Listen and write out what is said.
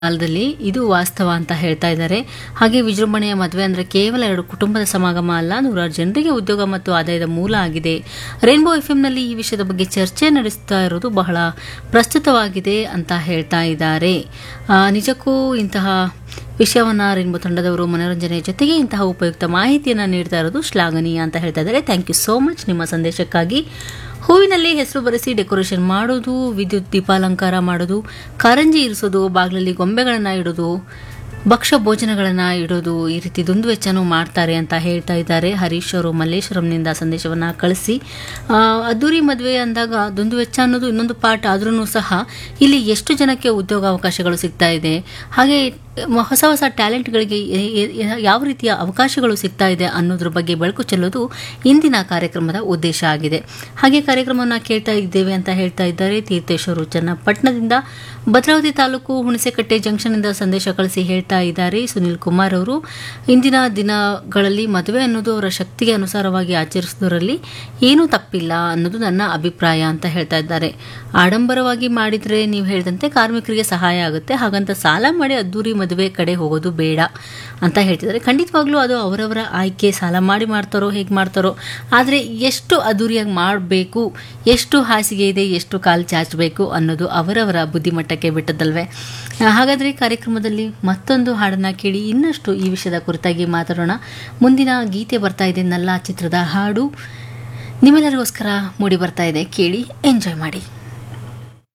ಕಾಲದಲ್ಲಿ ಇದು ವಾಸ್ತವ ಅಂತ ಹೇಳ್ತಾ ಇದ್ದಾರೆ ಹಾಗೆ ವಿಜೃಂಭಣೆಯ ಮದುವೆ ಅಂದರೆ ಕೇವಲ ಎರಡು ಕುಟುಂಬದ ಸಮಾಗಮ ಅಲ್ಲ ನೂರಾರು ಜನರಿಗೆ ಉದ್ಯೋಗ ಮತ್ತು ಆದಾಯದ ಮೂಲ ಆಗಿದೆ ರೈನ್ಬೋ ಎಫ್ ನಲ್ಲಿ ಈ ವಿಷಯದ ಬಗ್ಗೆ ಚರ್ಚೆ ನಡೆಸ್ತಾ ಇರೋದು ಬಹಳ ಪ್ರಸ್ತುತವಾಗಿದೆ ಅಂತ ಹೇಳ್ತಾ ಇದ್ದಾರೆ ಆ, ನಿಜಕ್ಕೂ ಇಂತಹ ವಿಷಯವನ್ನು ರೈನ್ಬೋ ತಂಡದವರು ಮನೋರಂಜನೆಯ ಜೊತೆಗೆ ಇಂತಹ ಉಪಯುಕ್ತ ಮಾಹಿತಿಯನ್ನು ನೀಡ್ತಾ ಇರೋದು ಶ್ಲಾಘನೀಯ ಅಂತ ಹೇಳ್ತಾ ಇದ್ದಾರೆ ಥ್ಯಾಂಕ್ ಯು ಸೋ ಮಚ್ ನಿಮ್ಮ ಸಂದೇಶಕ್ಕಾಗಿ ಹೂವಿನಲ್ಲಿ ಹೆಸರು ಬರೆಸಿ ಡೆಕೋರೇಷನ್ ಮಾಡೋದು ವಿದ್ಯುತ್ ದೀಪಾಲಂಕಾರ ಮಾಡೋದು ಕಾರಂಜಿ ಇರಿಸೋದು ಬಾಗಿಲಲ್ಲಿ ಗೊಂಬೆಗಳನ್ನು ಇಡೋದು ಭಕ್ಷ್ಯ ಭೋಜನಗಳನ್ನು ಇಡೋದು ಈ ರೀತಿ ದುಂದು ವೆಚ್ಚನೂ ಮಾಡ್ತಾರೆ ಅಂತ ಹೇಳ್ತಾ ಇದ್ದಾರೆ ಹರೀಶ್ ಅವರು ಮಲ್ಲೇಶ್ವರಂನಿಂದ ಸಂದೇಶವನ್ನು ಕಳಿಸಿ ಆ, ಅದ್ದೂರಿ ಮದುವೆ ಅಂದಾಗ ದುಂದು ವೆಚ್ಚ ಅನ್ನೋದು ಇನ್ನೊಂದು ಪಾಠ ಆದ್ರೂ ಸಹ ಇಲ್ಲಿ ಎಷ್ಟು ಜನಕ್ಕೆ ಉದ್ಯೋಗ ಅವಕಾಶಗಳು ಸಿಗ್ತಾ ಇದೆ ಹಾಗೆ ಮ- ಹೊಸ ಹೊಸ ಟ್ಯಾಲೆಂಟ್ಗಳಿಗೆ ಎ- ಎ- ಎ- ಯಾವ ರೀತಿಯ ಅವಕಾಶಗಳು ಸಿಗ್ತಾ ಇದೆ ಅನ್ನೋದ್ರ ಬಗ್ಗೆ ಬೆಳಕು ಚೆಲ್ಲೋದು ಇಂದಿನ ಕಾರ್ಯಕ್ರಮದ ಉದ್ದೇಶ ಆಗಿದೆ ಹಾಗೆ ಕಾರ್ಯಕ್ರಮವನ್ನು ಕೇಳ್ತಾ ಇದ್ದೇವೆ ಅಂತ ಹೇಳ್ತಾ ಇದ್ದಾರೆ ತೀರ್ಥೇಶ್ವರು ಚನ್ನಪಟ್ಟಣದಿಂದ ಭದ್ರಾವತಿ ತಾಲೂಕು ಹುಣಸೆಕಟ್ಟೆ ಜಂಕ್ಷನ್ನಿಂದ ಸಂದೇಶ ಕಳಿಸಿ ಹೇಳ್ತಾ ಇದ್ದಾರೆ ಸುನಿಲ್ ಕುಮಾರ್ ಅವರು ಇಂದಿನ ದಿನಗಳಲ್ಲಿ ಮದುವೆ ಅನ್ನೋದು ಅವರ ಶಕ್ತಿಗೆ ಅನುಸಾರವಾಗಿ ಆಚರಿಸೋದ್ರಲ್ಲಿ ಏನೂ ತಪ್ಪಿಲ್ಲ ಅನ್ನೋದು ನನ್ನ ಅಭಿಪ್ರಾಯ ಅಂತ ಹೇಳ್ತಾ ಇದ್ದಾರೆ ಆಡಂಬರವಾಗಿ ಮಾಡಿದರೆ ನೀವು ಹೇಳಿದಂತೆ ಕಾರ್ಮಿಕರಿಗೆ ಸಹಾಯ ಆಗುತ್ತೆ ಹಾಗಂತ ಸಾಲ ಮಾಡಿ ಅದ್ದೂರಿ ಮದುವೆ ಕಡೆ ಹೋಗೋದು ಬೇಡ ಅಂತ ಹೇಳ್ತಿದ್ದಾರೆ ಖಂಡಿತವಾಗ್ಲೂ ಅದು ಅವರವರ ಆಯ್ಕೆ ಸಾಲ ಮಾಡಿ ಮಾಡ್ತಾರೋ ಹೇಗೆ ಮಾಡ್ತಾರೋ ಆದರೆ ಎಷ್ಟು ಅದ್ದೂರಿಯಾಗಿ ಮಾಡಬೇಕು ಎಷ್ಟು ಹಾಸಿಗೆ ಇದೆ ಎಷ್ಟು ಕಾಲು ಚಾಚಬೇಕು ಅನ್ನೋದು ಅವರವರ ಬುದ್ಧಿಮಟ್ಟಕ್ಕೆ ಬಿಟ್ಟದ್ದಲ್ವೇ ಆ, ಹಾಗಾದರೆ ಕಾರ್ಯಕ್ರಮದಲ್ಲಿ ಮತ್ತೊಂದು ಹಾಡನ್ನು ಕೇಳಿ ಇನ್ನಷ್ಟು ಈ ವಿಷಯದ ಕುರಿತಾಗಿ ಮಾತಾಡೋಣ ಮುಂದಿನ ಗೀತೆ ಬರ್ತಾ ಇದೆ ನಲ್ಲ ಚಿತ್ರದ ಹಾಡು ನಿಮ್ಮೆಲ್ಲರಿಗೋಸ್ಕರ ಮೂಡಿ ಬರ್ತಾ ಇದೆ ಕೇಳಿ ಎಂಜಾಯ್ ಮಾಡಿ